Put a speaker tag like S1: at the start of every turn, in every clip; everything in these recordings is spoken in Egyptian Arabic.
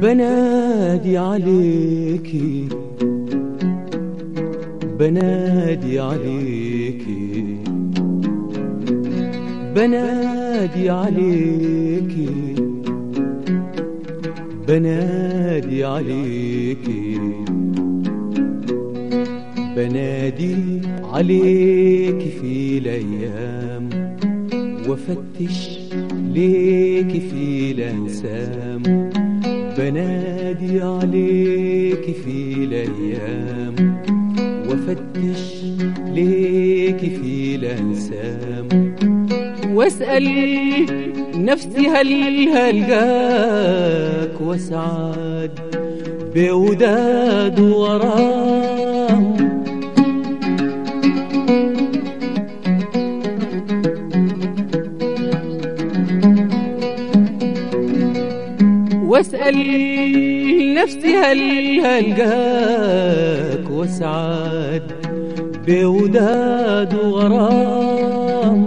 S1: بنادي عليكي بنادي عليكي بنادي عليكي بنادي عليكي بنادي عليكي في الايام وافتش ليكي في الانسام بنادي عليكي في الايام وافتش ليكي في الانسام واسال نفسي هل هلقاك واسعد بوداد وراه واسأل نفسي هل هلقاك واسعد بوداد وغرام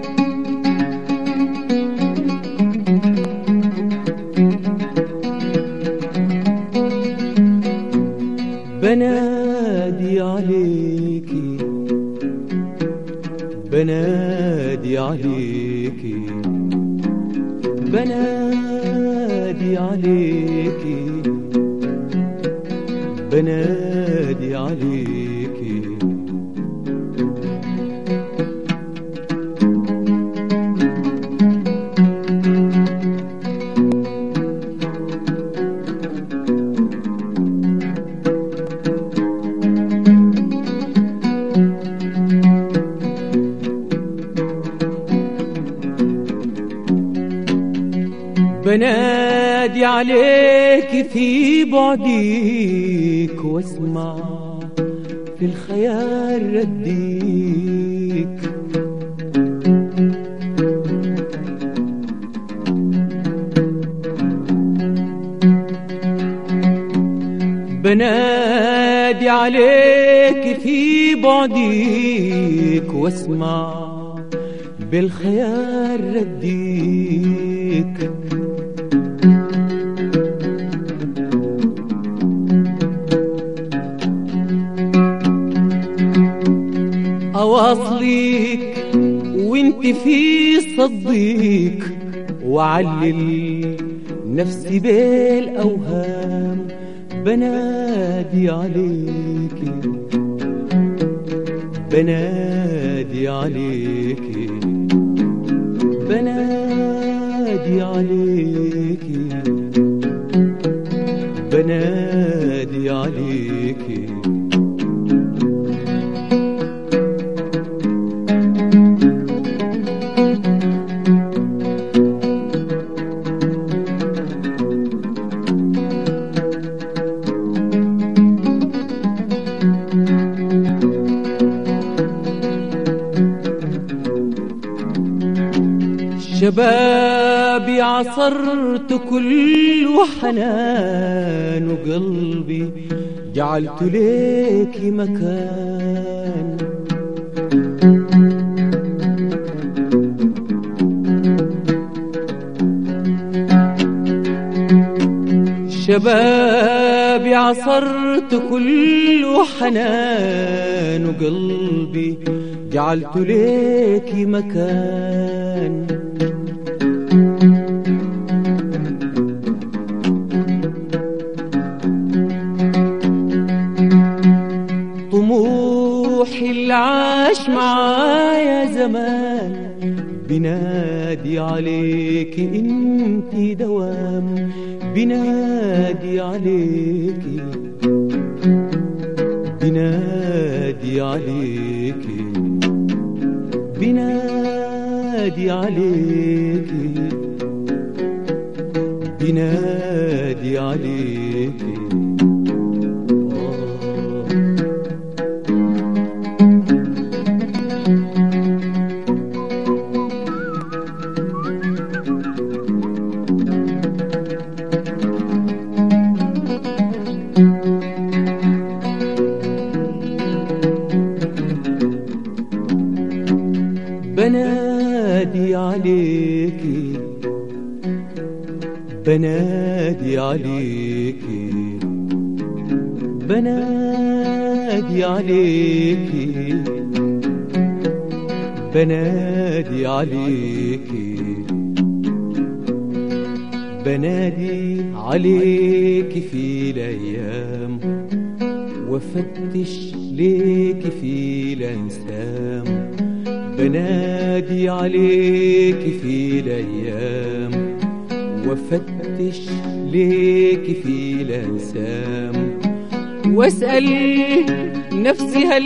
S1: بنادي عليكي بنادي عليكي بنادي عليكي بنادي عليكي بنادي عليك في بعديك واسمع في الخيال رديك بنادي عليك في بعديك واسمع بالخيال رديك أواصلك وانت في صديق وعلل نفسي بالأوهام بنادي عليك بنادي عليك بنادي عليك بنادي عليك شبابي عصرت كل حنان وقلبي جعلت ليك مكان شبابي عصرت كل حنان وقلبي جعلت ليك مكان طموحي اللي عاش معايا زمان بنادي عليك انت دوام بنادي عليك بنادي عليك بنادي عليك بنادي عليك آه بنادي عليك بنادي بنادي عليكي بنادي عليكي بنادي عليكي بنادي عليك في الايام وافتش ليك في الانسام بنادي عليك في الايام وافتش ليك في الانسام واسال نفسي هل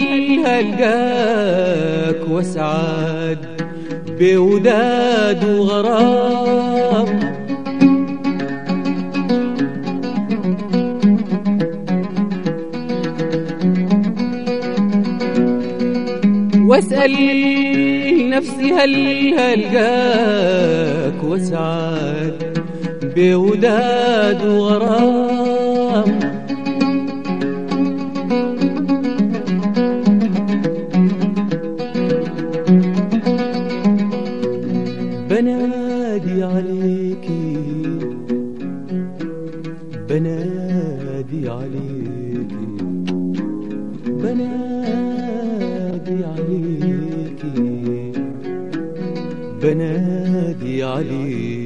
S1: هلقاك واسعد بوداد وغرام واسأل نفسي هل هلقاك واسعد بوداد وغرام بنادي عليكي بنادي عليكي بنادي عليكي بنادي عليكي